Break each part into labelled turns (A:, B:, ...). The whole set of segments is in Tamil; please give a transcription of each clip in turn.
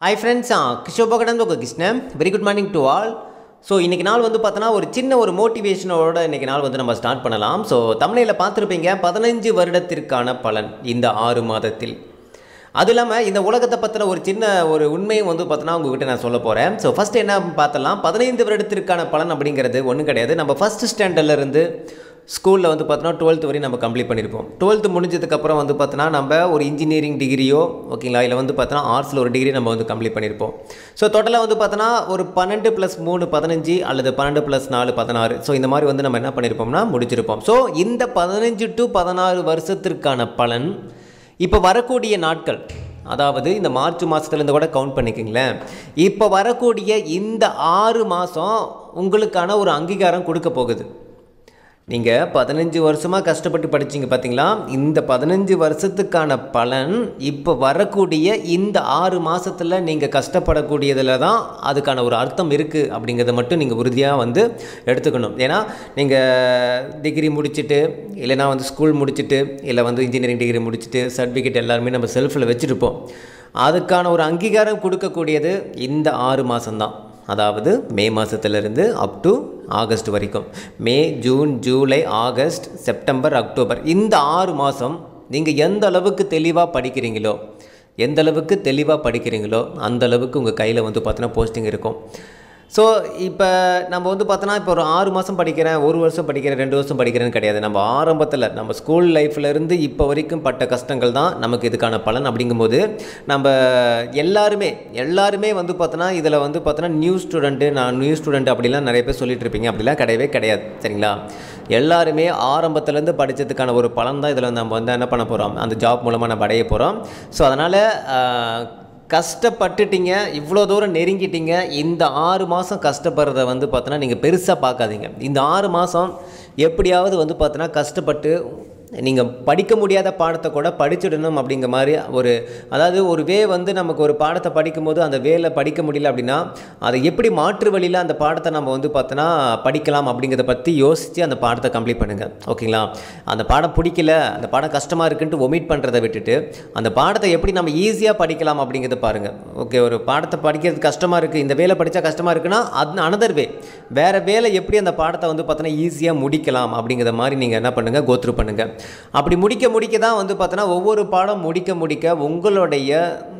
A: ஹாய் ஃப்ரெண்ட்ஸ் கிஷோபகடன் உங்கள் Krishnan very good morning to all so இன்றைக்கி நாள் வந்து பார்த்தோன்னா ஒரு சின்ன ஒரு மோட்டிவேஷனோட இன்றைக்கி நாள் வந்து நம்ம ஸ்டார்ட் பண்ணலாம் ஸோ தமிழில் பார்த்துருப்பீங்க பதினஞ்சு வருடத்திற்கான பலன் இந்த ஆறு மாதத்தில் அது இல்லாமல் இந்த உலகத்தை பற்றின ஒரு சின்ன ஒரு உண்மையும் வந்து பார்த்தோன்னா உங்ககிட்ட நான் சொல்ல போகிறேன் ஸோ ஃபஸ்ட் என்ன பார்த்தலாம் பதினைந்து வருடத்திற்கான பலன் அப்படிங்கிறது ஒன்றும் கிடையாது நம்ம ஃபஸ்ட் ஸ்டாண்டர்ட்லேருந்து ஸ்கூலில் வந்து பார்த்தோன்னா டுவெல்த் வரையும் நம்ம கம்ப்ளீட் பண்ணியிருப்போம் டுவெல்த்து முடிஞ்சதுக்கப்புறம் வந்து பார்த்தோன்னா நம்ம ஒரு இன்ஜினியரிங் டிகிரியோ ஓகேங்களா இல்லை வந்து பார்த்தோன்னா ஆர்ட்ஸில் ஒரு டிகிரி நம்ம வந்து கம்ப்ளீட் பண்ணியிருப்போம் ஸோ டோட்டலாக வந்து பார்த்தோன்னா ஒரு பன்னெண்டு ப்ளஸ் மூணு பதினஞ்சு அல்லது பன்னெண்டு ப்ளஸ் நாலு பதினாறு ஸோ இந்த மாதிரி வந்து நம்ம என்ன பண்ணியிருப்போம்னா முடிச்சிருப்போம் ஸோ இந்த பதினஞ்சு டு பதினாறு வருஷத்திற்கான பலன் இப்போ வரக்கூடிய நாட்கள் அதாவது இந்த மார்ச் மாதத்துலேருந்து கூட கவுண்ட் பண்ணிக்கிங்களேன் இப்போ வரக்கூடிய இந்த ஆறு மாதம் உங்களுக்கான ஒரு அங்கீகாரம் கொடுக்க போகுது நீங்கள் பதினஞ்சு வருஷமாக கஷ்டப்பட்டு படிச்சீங்க பார்த்தீங்களா இந்த பதினஞ்சு வருஷத்துக்கான பலன் இப்போ வரக்கூடிய இந்த ஆறு மாதத்தில் நீங்கள் கஷ்டப்படக்கூடியதில் தான் அதுக்கான ஒரு அர்த்தம் இருக்குது அப்படிங்கிறத மட்டும் நீங்கள் உறுதியாக வந்து எடுத்துக்கணும் ஏன்னா நீங்கள் டிகிரி முடிச்சுட்டு இல்லைனா வந்து ஸ்கூல் முடிச்சுட்டு இல்லை வந்து இன்ஜினியரிங் டிகிரி முடிச்சுட்டு சர்டிஃபிகேட் எல்லாருமே நம்ம செல்ஃபில் வச்சுருப்போம் அதுக்கான ஒரு அங்கீகாரம் கொடுக்கக்கூடியது இந்த ஆறு மாதம்தான் அதாவது மே மாதத்துலேருந்து அப் டு ஆகஸ்ட் வரைக்கும் May June July August September October இந்த ஆறு மாதம் நீங்கள் எந்த அளவுக்கு தெளிவாக படிக்கிறீங்களோ எந்த அளவுக்கு தெளிவாக படிக்கிறீங்களோ அந்த அளவுக்கு உங்கள் கையில் வந்து பார்த்தோன்னா போஸ்டிங் இருக்கும் ஸோ இப்போ நம்ம வந்து பார்த்தோன்னா இப்போ ஒரு ஆறு மாதம் படிக்கிறேன் ஒரு வருஷம் படிக்கிறேன் ரெண்டு வருஷம் படிக்கிறேன்னு கிடையாது நம்ம ஆரம்பத்தில் நம்ம ஸ்கூல் லைஃப்லேருந்து இப்போ வரைக்கும் பட்ட கஷ்டங்கள் தான் நமக்கு இதுக்கான பலன் அப்படிங்கும்போது நம்ம எல்லாருமே எல்லாருமே வந்து பார்த்தோன்னா இதில் வந்து பார்த்தோன்னா நியூ ஸ்டூடெண்ட்டு நான் நியூ ஸ்டூடெண்ட் அப்படிலாம் நிறைய பேர் சொல்லிட்டு இருப்பீங்க அப்படிலாம் கிடையவே கிடையாது சரிங்களா எல்லாருமே ஆரம்பத்துலேருந்து படித்ததுக்கான ஒரு பலன் தான் இதில் நம்ம வந்து என்ன பண்ண போகிறோம் அந்த ஜாப் மூலமாக நம்ம அடைய போகிறோம் ஸோ அதனால் கஷ்டப்பட்டுட்டீங்க இவ்வளோ தூரம் நெருங்கிட்டீங்க இந்த ஆறு மாதம் கஷ்டப்படுறத வந்து பார்த்தோன்னா நீங்கள் பெருசாக பார்க்காதீங்க இந்த ஆறு மாதம் எப்படியாவது வந்து பார்த்தோன்னா கஷ்டப்பட்டு நீங்கள் படிக்க முடியாத பாடத்தை கூட படிச்சிடணும் அப்படிங்கிற மாதிரி ஒரு அதாவது ஒரு வே வந்து நமக்கு ஒரு பாடத்தை படிக்கும்போது அந்த வேல படிக்க முடியல அப்படின்னா அதை எப்படி மாற்று வழியில் அந்த பாடத்தை நம்ம வந்து பார்த்தோன்னா படிக்கலாம் அப்படிங்கிறத பற்றி யோசித்து அந்த பாடத்தை கம்ப்ளீட் பண்ணுங்கள் ஓகேங்களா அந்த பாடம் பிடிக்கல அந்த பாடம் கஷ்டமாக இருக்குன்ட்டு ஒமிட் பண்ணுறதை விட்டுட்டு அந்த பாடத்தை எப்படி நம்ம ஈஸியாக படிக்கலாம் அப்படிங்கிறத பாருங்கள் ஓகே ஒரு பாடத்தை படிக்கிறது கஷ்டமாக இருக்குது இந்த வேலை படித்தா கஷ்டமாக இருக்குன்னா அது அனதர் வே வேறு வேலை எப்படி அந்த பாடத்தை வந்து பார்த்தோன்னா ஈஸியாக முடிக்கலாம் அப்படிங்கிற மாதிரி நீங்கள் என்ன பண்ணுங்கள் கோத்ரூ பண்ணுங்கள் அப்படி முடிக்க முடிக்க தான் வந்து பார்த்தோன்னா ஒவ்வொரு பாடம் முடிக்க முடிக்க உங்களுடைய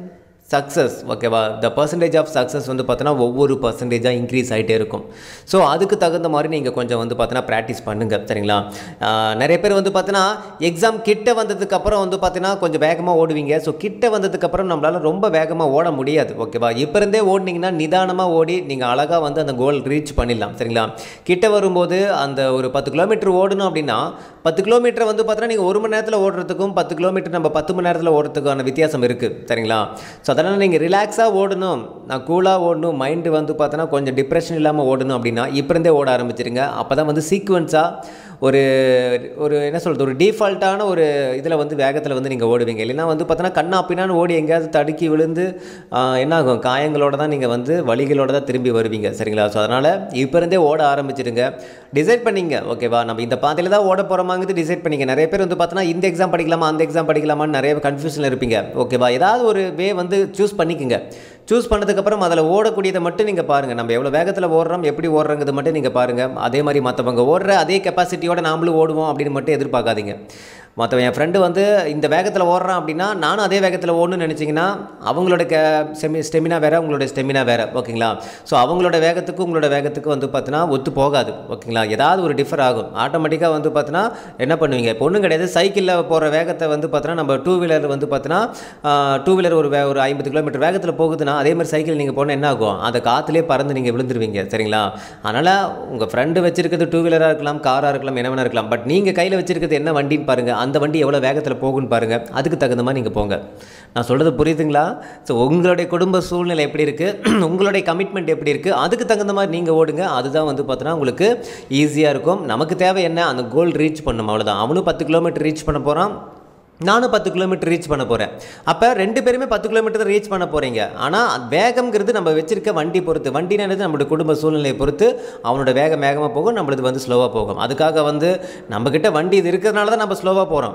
A: சக்ஸஸ் ஓகேவா த பர்சன்டேஜ் ஆஃப் சக்ஸஸ் வந்து பார்த்தோன்னா ஒவ்வொரு பர்சன்டேஜாக இன்க்ரீஸ் ஆகிட்டே இருக்கும் ஸோ அதுக்கு தகுந்த மாதிரி நீங்கள் கொஞ்சம் வந்து பார்த்தோன்னா ப்ராக்டிஸ் பண்ணுங்கள் சரிங்களா ஆஹ் நிறைய பேர் வந்து பார்த்தோன்னா எக்ஸாம் கிட்ட வந்ததுக்கப்புறம் வந்து பார்த்தீங்கன்னா கொஞ்சம் வேகமாக ஓடுவீங்க ஸோ கிட்ட வந்ததுக்கப்புறம் நம்மளால் ரொம்ப வேகமாக ஓட முடியாது ஓகேவா இப்போ இருந்தே ஓடினீங்கன்னா நிதானமாக ஓடி நீங்கள் அழகாக வந்து அந்த கோல் ரீச் பண்ணிடலாம் சரிங்களா கிட்ட வரும்போது அந்த ஒரு பத்து கிலோமீட்டர் ஓடணும் அப்படின்னா பத்து கிலோமீட்டர் வந்து பார்த்தோன்னா நீங்கள் ஒரு மணி நேரத்தில் ஓடுறதுக்கும் பத்து கிலோமீட்டர் நம்ம பத்து மணி நேரத்தில் ஓடுறதுக்கான வித்தியாசம் இருக்குது சரிங்களா ஸோ அதனால் நீங்கள் ரிலாக்ஸாக ஓடணும் நான் கூலாக ஓடணும் மைண்டு வந்து பார்த்தோன்னா கொஞ்சம் டிப்ரெஷன் இல்லாமல் ஓடணும் அப்படின்னா இப்போ இருந்தே ஓட ஆரம்பிச்சிருங்க அப்போ தான் வந்து சீக்வன்ஸாக ஒரு ஒரு என்ன சொல்கிறது ஒரு டிஃபால்ட்டான ஒரு இதில் வந்து வேகத்தில் வந்து நீங்கள் ஓடுவீங்க இல்லைன்னா வந்து பார்த்தோன்னா கண்ணா பின்னான்னு ஓடி எங்கேயாவது தடுக்கி விழுந்து ஆஹ், என்ன ஆகும் காயங்களோட தான் நீங்கள் வந்து வலிகளோட தான் திரும்பி வருவீங்க சரிங்களா ஸோ அதனால் இப்போ இருந்தே ஓட ஆரம்பிச்சிடுங்க டிசைட் பண்ணிங்க ஓகேவா நம்ம இந்த பாதையில் தான் ஓட போகிறோமாங்கிறது டிசைட் பண்ணிங்க நிறைய பேர் வந்து பார்த்தோன்னா இந்த எக்ஸாம் படிக்கலாமா அந்த எக்ஸாம் படிக்கலாமான்னு நிறைய கன்ஃபியூஷனில் இருப்பீங்க ஓகேவா ஏதாவது ஒரு வே வந்து சூஸ் பண்ணிக்கோங்க சூஸ் பண்ணதுக்கப்புறம் அதில் ஓடக்கூடியதை மட்டும் நீங்கள் பாருங்கள் நம்ம எவ்வளோ வேகத்தில் ஓடுறோம் எப்படி ஓடுறங்கிறது மட்டும் நீங்கள் பாருங்கள் அதே மாதிரி மற்றவங்க ஓடுற அதே கெப்பாசிட்டியோட நாமளும் ஓடுவோம் அப்படின்னு மட்டும் எதிர்பார்க்காதீங்க மற்றவன் என் ஃப்ரெண்டு வந்து இந்த வேகத்தில் ஓடுறான் அப்படின்னா நானும் அதே வேகத்தில் ஓடணும்னு நினச்சிங்கன்னா அவங்களோட கே செமி ஸ்டெமினா வேறு உங்களோட ஸ்டெமினா வேறு ஓகேங்களா ஸோ அவங்களோட வேகத்துக்கு உங்களோட வேகத்துக்கு வந்து பார்த்தீங்கன்னா ஒத்து போகாது ஓகேங்களா ஏதாவது ஒரு டிஃபர் ஆகும் ஆட்டோமேட்டிக்காக வந்து பார்த்தீங்கன்னா என்ன பண்ணுவீங்க இப்போ ஒன்றும் கிடையாது சைக்கிளில் போகிற வேகத்தை வந்து பார்த்தீங்கன்னா நம்ம டூ வீலர் வந்து பார்த்தீங்கன்னா டூ வீலர் ஒரு வே ஒரு ஐம்பது கிலோமீட்டர் வேகத்தில் போகுதுன்னா அதே மாதிரி சைக்கிள் நீங்கள் போனால் என்ன ஆகும் அந்த காற்றுலேயே பறந்து நீங்கள் விழுந்துருவீங்க சரிங்களா அதனால் உங்கள் ஃப்ரெண்டு வச்சிருக்கிறது டூ வீலராக இருக்கலாம் காராக இருக்கலாம் என்ன வேணா இருக்கலாம் பட் நீங்கள் கையில் வச்சிருக்கிறது என்ன வண்டின்னு பாருங்கள் அந்த வண்டி எவ்வளோ வேகத்தில் போகுன்னு பாருங்கள் அதுக்கு தகுந்த மாதிரி நீங்கள் போங்க நான் சொல்கிறது புரியுதுங்களா ஸோ உங்களுடைய குடும்ப சூழ்நிலை எப்படி இருக்குது உங்களுடைய கமிட்மெண்ட் எப்படி இருக்குது அதுக்கு தகுந்த மாதிரி நீங்கள் ஓடுங்க அதுதான் வந்து பார்த்தோன்னா உங்களுக்கு ஈஸியாக இருக்கும் நமக்கு தேவை என்ன அந்த கோல் ரீச் பண்ணணும் அவ்வளோதான் அவனும் பத்து கிலோமீட்டர் ரீச் பண்ண போகிறான் நானும் பத்து கிலோமீட்டர் ரீச் பண்ண போகிறேன் அப்போ ரெண்டு பேருமே பத்து கிலோமீட்டர் தான் ரீச் பண்ண போகிறீங்க ஆனால் வேகம்ங்கிறது நம்ம வச்சிருக்க வண்டி பொறுத்து வண்டினது நம்மளோட குடும்ப சூழ்நிலையை பொறுத்து அவனோட வேகம் வேகமாக போகும் நம்மளது வந்து ஸ்லோவாக போகும் அதுக்காக வந்து நம்மக்கிட்ட வண்டி இது இருக்கிறதுனால தான் நம்ம ஸ்லோவாக போகிறோம்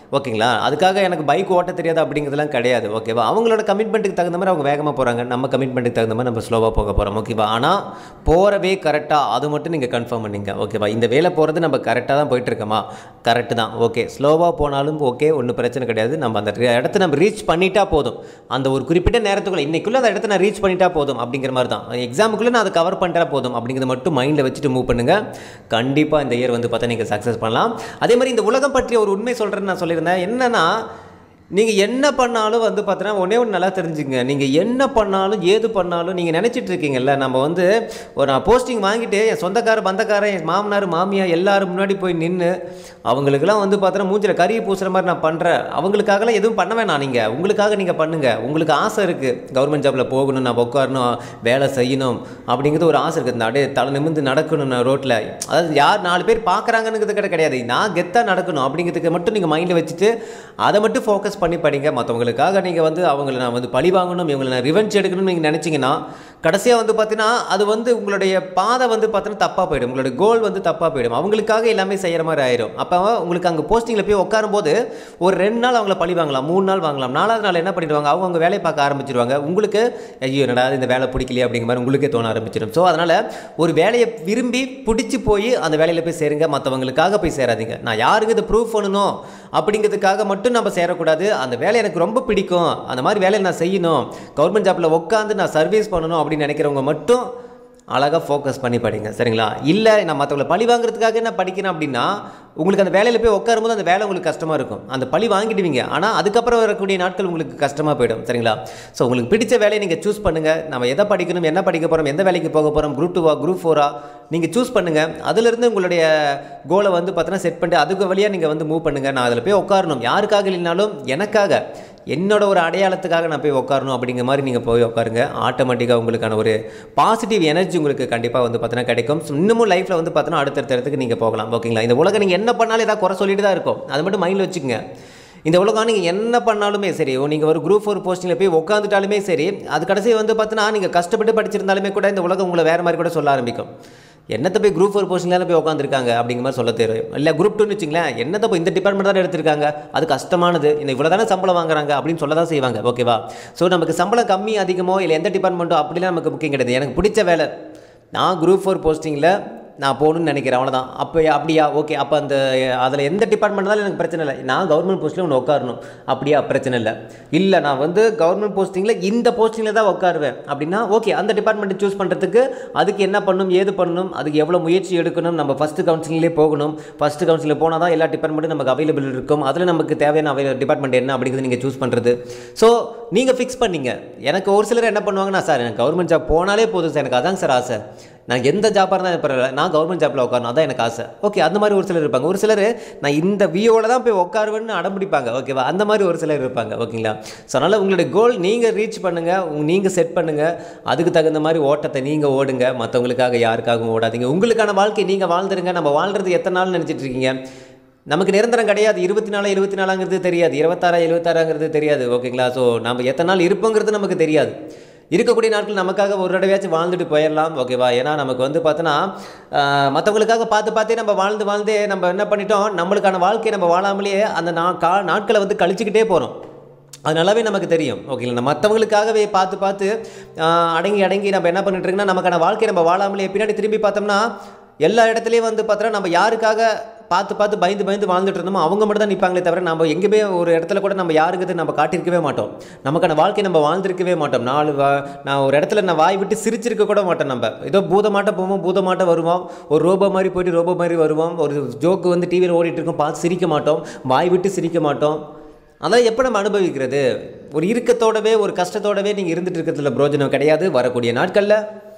A: ஓகேங்களா அதுக்காக எனக்கு பைக் ஓட்ட தெரியாது அப்படிங்கிறதுலாம் கிடையாது ஓகேவா அவங்களோட கமிட்மெண்ட்டுக்கு தகுந்த மாதிரி அவங்க வேகமாக போகிறாங்க நம்ம கமிட்மெண்ட்டுக்கு தகுந்த மாதிரி நம்ம ஸ்லோவாக போக போகிறோம் ஓகேவா ஆனால் போகிறவே கரெக்டாக அது மட்டும் நீங்கள் கன்ஃபார்ம் பண்ணிங்க ஓகேவா இந்த வேலை போகிறது நம்ம கரெக்டாக தான் போயிட்டு இருக்கோமா கரெக்டு தான் ஓகே ஸ்லோவாக போனாலும் ஓகே ஒன்றும் பிரச்சனை கிடையாது நம்ம அந்த இடத்த நம்ம ரீச் பண்ணிட்டா போதும் அந்த ஒரு குறிப்பிட்ட நேரத்துக்குள்ள இன்னைக்குள்ள அந்த இடத்த நான் ரீச் பண்ணிட்டா போதும் அப்படிங்கிற மாதிரி தான் எக்ஸாமுக்குள்ளே நான் அதை கவர் பண்ணிட்டா போதும் அப்படிங்கிறத மட்டும் மைண்டில் வச்சுட்டு மூவ் பண்ணுங்க கண்டிப்பாக இந்த இயர் வந்து பார்த்தா நீங்கள் சக்ஸஸ் பண்ணலாம் அதே மாதிரி இந்த உலகம் பற்றிய ஒரு உண்மை சொல்கிறேன்னு நான் சொல்லியிருந்தேன் என்னன்னா நீங்கள் என்ன பண்ணாலும் வந்து பார்த்தீங்கன்னா ஒன்றே ஒன்று நல்லா தெரிஞ்சுங்க நீங்கள் என்ன பண்ணாலும் ஏது பண்ணாலும் நீங்கள் நினச்சிட்டு இருக்கீங்கல்ல நம்ம வந்து ஒரு நான் போஸ்டிங் வாங்கிட்டு என் சொந்தக்கார பந்தக்காரன் என் மாமனார் மாமியா எல்லாரும் முன்னாடி போய் நின்று அவங்களுக்கெல்லாம் வந்து பார்த்தீங்கன்னா மூஞ்சில் கறியை பூசுகிற மாதிரி நான் பண்ணுறேன் அவங்களுக்காகலாம் எதுவும் பண்ண வேணாம் நீங்கள் உங்களுக்காக நீங்கள் பண்ணுங்கள் உங்களுக்கு ஆசை இருக்குது கவர்மெண்ட் ஜாப்பில் போகணும் நான் உட்காரணும் வேலை செய்யணும் அப்படிங்கிறது ஒரு ஆசை இருக்குது அப்படியே தலை நிமிந்து நடக்கணும் நான் ரோட்டில் அதாவது யார் நாலு பேர் பார்க்குறாங்கன்னு கிட்ட கிடையாது நான் கெத்தாக நடக்கணும் அப்படிங்கிறதுக்கு மட்டும் நீங்கள் மைண்டில் வச்சுட்டு அதை மட்டும் ஃபோக்கஸ் பண்ணி படிங்க மற்றவங்களுக்காக நீங்கள் வந்து அவங்கள நான் வந்து பழி வாங்கணும் இவங்களை நான் ரிவெஞ்ச் எடுக்கணும்னு நீங்கள் நினச்சிங்கன்னா கடைசியாக வந்து பார்த்தீங்கன்னா அது வந்து உங்களுடைய பாதை வந்து பார்த்தீங்கன்னா தப்பாக போயிடும் உங்களுடைய கோல் வந்து தப்பாக போயிடும் அவங்களுக்காக எல்லாமே செய்கிற மாதிரி ஆயிடும் அப்போ உங்களுக்கு அங்கே போஸ்டிங்கில் போய் உட்காரும்போது ஒரு ரெண்டு நாள் அவங்கள பழி வாங்கலாம் மூணு நாள் வாங்கலாம் நாலாவது நாள் என்ன பண்ணிடுவாங்க அவங்க அவங்க வேலையை பார்க்க ஆரம்பிச்சிருவாங்க உங்களுக்கு ஐயோ என்னடா இந்த வேலை பிடிக்கலையே அப்படிங்கிற மாதிரி உங்களுக்கே தோண ஆரம்பிச்சிடும் ஸோ அதனால் ஒரு வேலையை விரும்பி பிடிச்சி போய் அந்த வேலையில் போய் சேருங்க மற்றவங்களுக்காக போய் சேராதீங்க நான் யாருக்கு இதை ப்ரூவ் பண்ணணும் அப்படிங்கிறதுக்காக மட்டும் நம்ம சேரக்கூடாது அந்த வேலை எனக்கு ரொம்ப பிடிக்கும் அந்த மாதிரி வேலையை நான் செய்யணும் கவர்மெண்ட் ஜாப்பில் உட்காந்து நான் சர்வீஸ் பண்ணணும் அப்படின்னு நினைக்கிறவங்க மட்டும் அழகாக ஃபோக்கஸ் பண்ணி படிங்க சரிங்களா இல்லை நான் மற்றவங்களை பழி வாங்குறதுக்காக நான் படிக்கிறேன் அப்படின்னா உங்களுக்கு அந்த வேலையில் போய் உட்காரும்போது அந்த வேலை உங்களுக்கு கஷ்டமாக இருக்கும் அந்த பழி வாங்கிடுவீங்க ஆனால் அதுக்கப்புறம் வரக்கூடிய நாட்கள் உங்களுக்கு கஷ்டமாக போயிடும் சரிங்களா ஸோ உங்களுக்கு பிடிச்ச வேலையை நீங்கள் சூஸ் பண்ணுங்கள் நம்ம எதை படிக்கணும் என்ன படிக்க போகிறோம் எந்த வேலைக்கு போக போகிறோம் குரூப் டூவா குரூப் ஃபோரா நீங்கள் சூஸ் பண்ணுங்கள் அதுலேருந்து உங்களுடைய கோலை வந்து பார்த்தீங்கன்னா செட் பண்ணிட்டு அதுக்கு வழியாக நீங்கள் வந்து மூவ் பண்ணுங்கள் நான் அதில் போய் உட்காரணும் யாருக்காக இல்லைனாலும் எனக்காக என்னோட ஒரு அடையாளத்துக்காக நான் போய் உட்காரணும் அப்படிங்கிற மாதிரி நீங்கள் போய் உட்காருங்க ஆட்டோமேட்டிக்காக உங்களுக்கான ஒரு பாசிட்டிவ் எனர்ஜி உங்களுக்கு கண்டிப்பாக வந்து பார்த்தீங்கன்னா கிடைக்கும் So, இன்னமும் லைஃப்பில் வந்து பார்த்தீங்கன்னா அடுத்தடுத்த இடத்துக்கு நீங்கள் போகலாம் ஓகேங்களா இந்த உலகம் நீங்கள் என்ன பண்ணாலும் ஏதாவது குறை சொல்லிட்டு தான் இருக்கும் அது மட்டும் மைண்டில் வச்சுக்கோங்க இந்த உலகம் நீங்கள் என்ன பண்ணாலுமே சரி நீங்கள் ஒரு குரூப் ஃபோர் போஸ்டிங்கில் போய் உட்காந்துட்டாலுமே சரி அது கடைசி வந்து பார்த்தீங்கன்னா நீங்கள் கஷ்டப்பட்டு படிச்சிருந்தாலுமே கூட இந்த உலகம் உங்களை வேறு மாதிரி கூட சொல்ல ஆரம்பிக்கும் என்னத்தை போய் குரூப் ஃபோர் போஸ்டிங்லாம் போய் உட்காந்துருக்காங்க அப்படிங்கிற மாதிரி சொல்ல தெரியும் இல்லை குரூப் டூன்னு வச்சுங்களேன் என்னத்தை போய் இந்த டிபார்ட்மெண்ட் தான் எடுத்திருக்காங்க அது கஷ்டமானது இந்த இவ்வளோ தானே சம்பளம் வாங்குறாங்க அப்படின்னு சொல்ல தான் செய்வாங்க ஓகேவா ஸோ நமக்கு சம்பளம் கம்மி அதிகமோ இல்லை எந்த டிபார்ட்மெண்ட்டோ அப்படிலாம் நமக்கு முக்கியம் கிடையாது எனக்கு பிடிச்ச வேலை நான் குரூப் ஃபோர் போஸ்டிங்கில் நான் போகணும்னு நினைக்கிறேன் அவ்வளோதான் அப்போ அப்படியா ஓகே அப்போ அந்த அதில் எந்த டிபார்ட்மெண்ட் இருந்தாலும் எனக்கு பிரச்சனை இல்லை நான் கவர்மெண்ட் போஸ்ட்டில் ஒன்று உட்காரணும் அப்படியா பிரச்சனை இல்லை இல்லை நான் வந்து கவர்மெண்ட் போஸ்டிங்கில் இந்த போஸ்டிங்கில் தான் உட்காருவேன் அப்படின்னா ஓகே அந்த டிபார்ட்மெண்ட்டை சூஸ் பண்ணுறதுக்கு அதுக்கு என்ன பண்ணணும் ஏது பண்ணணும் அதுக்கு எவ்வளோ முயற்சி எடுக்கணும் நம்ம ஃபஸ்ட்டு கவுன்சிலிங்லேயே போகணும் ஃபஸ்ட்டு கவுன்சிலில் போனால் தான் எல்லா டிபார்ட்மெண்ட்டும் நமக்கு அவைலபிள் இருக்கும் அதில் நமக்கு தேவையான அவை டிபார்ட்மெண்ட் என்ன அப்படிங்கிறது நீங்கள் சூஸ் பண்ணுறது ஸோ நீங்கள் ஃபிக்ஸ் பண்ணீங்க எனக்கு ஒரு சிலர் என்ன பண்ணுவாங்கன்னா சார் எனக்கு கவர்மெண்ட் ஜாப் போனாலே போதும் சார் எனக்கு அதாங்க சார் ஆசை நான் எந்த ஜாப்பாக இருந்தாலும் பரவாயில்ல நான் கவர்மெண்ட் ஜாப்பில் உட்காரணும் அதான் எனக்கு ஆசை ஓகே அந்த மாதிரி ஒரு சிலர் இருப்பாங்க ஒரு சிலர் நான் இந்த வியோட தான் போய் உட்காருவேன்னு அடம்பிடிப்பாங்க ஓகேவா அந்த மாதிரி ஒரு சிலர் இருப்பாங்க ஓகேங்களா ஸோ அதனால் உங்களுடைய கோல் நீங்கள் ரீச் பண்ணுங்கள் நீங்கள் செட் பண்ணுங்கள் அதுக்கு தகுந்த மாதிரி ஓட்டத்தை நீங்கள் ஓடுங்க மற்றவங்களுக்காக யாருக்காகவும் ஓடாதீங்க உங்களுக்கான வாழ்க்கை நீங்கள் வாழ்ந்துருங்க நம்ம வாழ்றது எத்தனை நாள் நினச்சிட்டு இருக்கீங்க நமக்கு நிரந்தரம் கிடையாது இருபத்தி நாலு இருபத்தி நாலாங்கிறது தெரியாது இருபத்தாறா எழுபத்தாறாங்கிறது தெரியாது ஓகேங்களா ஸோ நம்ம எத்தனை நாள் இருப்போங்கிறது நமக்கு தெரியாது இருக்கக்கூடிய நாட்கள் நமக்காக ஒரு தடவையாச்சும் வாழ்ந்துட்டு போயிடலாம் ஓகேவா ஏன்னா நமக்கு வந்து பார்த்தோன்னா மற்றவங்களுக்காக பார்த்து பார்த்தே நம்ம வாழ்ந்து வாழ்ந்தே நம்ம என்ன பண்ணிட்டோம் நம்மளுக்கான வாழ்க்கையை நம்ம வாழாமலேயே அந்த நா கா நாட்களை வந்து கழிச்சுக்கிட்டே போகிறோம் அது நல்லாவே நமக்கு தெரியும் ஓகேங்களா நம்ம மற்றவங்களுக்காகவே பார்த்து பார்த்து ஆஹ், அடங்கி அடங்கி நம்ம என்ன பண்ணிட்டு இருக்கோம்னா நமக்கான வாழ்க்கையை நம்ம வாழாமலே பின்னாடி திரும்பி பார்த்தோம்னா எல்லா இடத்துலையும் வந்து பார்த்தோன்னா நம்ம யாருக்காக பார்த்து பார்த்து பயந்து பயந்து வாழ்ந்துட்டு இருந்தோமோ அவங்க மட்டும் தான் நிற்பாங்களே தவிர நம்ம எங்கேயுமே ஒரு இடத்துல கூட நம்ம யாருக்கு நம்ம காட்டியிருக்கவே மாட்டோம் நமக்கான வாழ்க்கை நம்ம வாழ்ந்திருக்கவே மாட்டோம் நாலு வா நான் ஒரு இடத்துல நான் வாய் விட்டு சிரிச்சிருக்க கூட மாட்டோம் நம்ம ஏதோ பூதமாட்ட போவோம் பூதமாட்ட வருவோம் ஒரு ரோபோ மாதிரி போயிட்டு ரோபோ மாதிரி வருவோம் ஒரு ஜோக்கு வந்து டிவியில் ஓடிட்டு இருக்கோம் பார்த்து சிரிக்க மாட்டோம் வாய் விட்டு சிரிக்க மாட்டோம் அதெல்லாம் எப்போ நம்ம அனுபவிக்கிறது ஒரு இறுக்கத்தோடவே ஒரு கஷ்டத்தோடவே நீங்கள் இருந்துட்டு இருக்கிறதுல பிரோஜனம் கிடையாது வரக்கூடிய நாட்களில்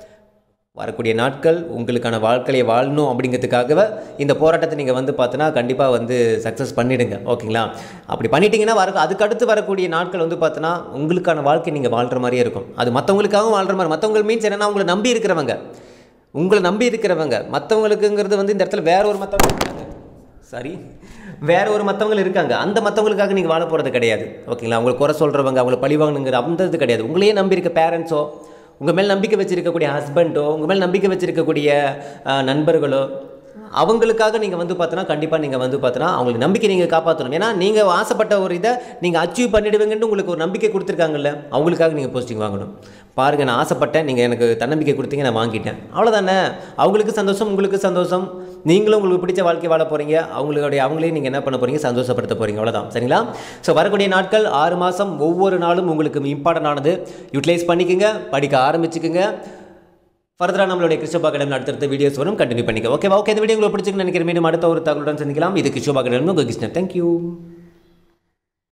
A: வரக்கூடிய நாட்கள் உங்களுக்கான வாழ்க்கையை வாழணும் அப்படிங்கிறதுக்காகவே இந்த போராட்டத்தை நீங்கள் வந்து பார்த்தோன்னா கண்டிப்பாக வந்து சக்ஸஸ் பண்ணிடுங்க ஓகேங்களா அப்படி பண்ணிட்டீங்கன்னா வர அதுக்கு அடுத்து வரக்கூடிய நாட்கள் வந்து பார்த்தோன்னா உங்களுக்கான வாழ்க்கை நீங்கள் வாழ்கிற மாதிரியே இருக்கும் அது மற்றவங்களுக்காகவும் வாழ்கிற மாதிரி மற்றவங்க மீன்ஸ் என்னென்னா உங்களை நம்பி இருக்கிறவங்க உங்களை நம்பி இருக்கிறவங்க மற்றவங்களுக்குங்கிறது வந்து இந்த இடத்துல வேற ஒரு மற்றவங்க இருக்காங்க சாரி வேற ஒரு மற்றவங்க இருக்காங்க அந்த மற்றவங்களுக்காக நீங்கள் வாழ போகிறது கிடையாது ஓகேங்களா அவங்களுக்கு குறை சொல்கிறவங்க அவங்கள பழி வாங்கணுங்கிற அந்த இது கிடையாது உங்களையே நம்பி இருக்க பேரண்ட்ஸோ உங்கள் மேல் நம்பிக்கை வச்சிருக்கக்கூடிய ஹஸ்பண்டோ உங்கள் மேல் நம்பிக்கை வச்சிருக்கக்கூடிய அஹ், நண்பர்களோ அவங்களுக்காக நீங்கள் வந்து பார்த்தோன்னா கண்டிப்பாக நீங்கள் வந்து பார்த்தோன்னா அவங்களுக்கு நம்பிக்கை நீங்கள் காப்பாற்றணும் ஏன்னா நீங்கள் ஆசைப்பட்ட ஒரு இதை நீங்கள் அச்சீவ் பண்ணிடுவீங்கன்னு உங்களுக்கு ஒரு நம்பிக்கை கொடுத்துருக்காங்கல்ல அவங்களுக்காக நீங்கள் போஸ்டிங் வாங்கணும் பாருங்கள் நான் ஆசைப்பட்டேன் நீங்கள் எனக்கு தன்னம்பிக்கை கொடுத்தீங்க நான் வாங்கிட்டேன் அவ்வளோதானே அவங்களுக்கு சந்தோஷம் உங்களுக்கு சந்தோஷம் நீங்களும் உங்களுக்கு பிடிச்ச வாழ்க்கை வாழ போகிறீங்க அவங்களுடைய அவங்களையும் நீங்கள் என்ன பண்ண போகிறீங்க சந்தோஷப்படுத்த போகிறீங்க அவ்வளோதான் சரிங்களா ஸோ வரக்கூடிய நாட்கள் ஆறு மாதம் ஒவ்வொரு நாளும் உங்களுக்கு இம்பார்ட்டன்ட் ஆனது யூட்டிலைஸ் பண்ணிக்கோங்க படிக்க ஆரம்பிச்சுக்குங்க ஃபர்தராக நம்மளுடைய கிருஷ்ணபா அகாடமி அடுத்தடுத்த வீடியோஸ் வரும் கண்டினியூ பண்ணிக்க ஓகேவா ஓகே இந்த வீடியோ உங்களுக்கு பிடிச்சிருக்கு நினைக்கிறேன் மீண்டும் அடுத்த ஒரு தகவலுடன் சந்திக்கலாம் இது கிருஷ்ணபா அகாடமி உங்கள் கிருஷ்ணன் தேங்க்யூ